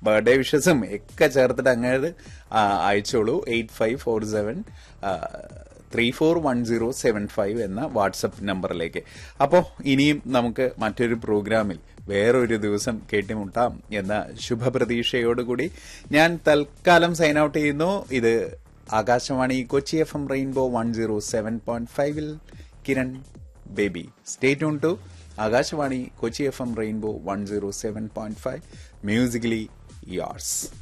birthday വിഷസും ഒക്കെ ചേർത്തിട്ട് അങ്ങോട്ട് അയച്ചോളൂ eight five four seven three four one zero seven five എന്ന വാട്സപ്പ് നമ്പറിലേക്ക് അപ്പോൾ ഇനിയും നമുക്ക് മറ്റൊരു പ്രോഗ്രാമിൽ വേറൊരു ദിവസം കേട്ടുമുട്ടാം എന്ന ശുഭപ്രതീക്ഷയോടുകൂടി ഞാൻ തൽക്കാലം സൈൻ ഔട്ട് ചെയ്യുന്നു ഇത് Akashvani Kochi F M rainbow one zero seven point ഫൈവിൽ Kiran Baby stay tune to Akashvani Kochi F M rainbow one zero seven point five musically യാർസ്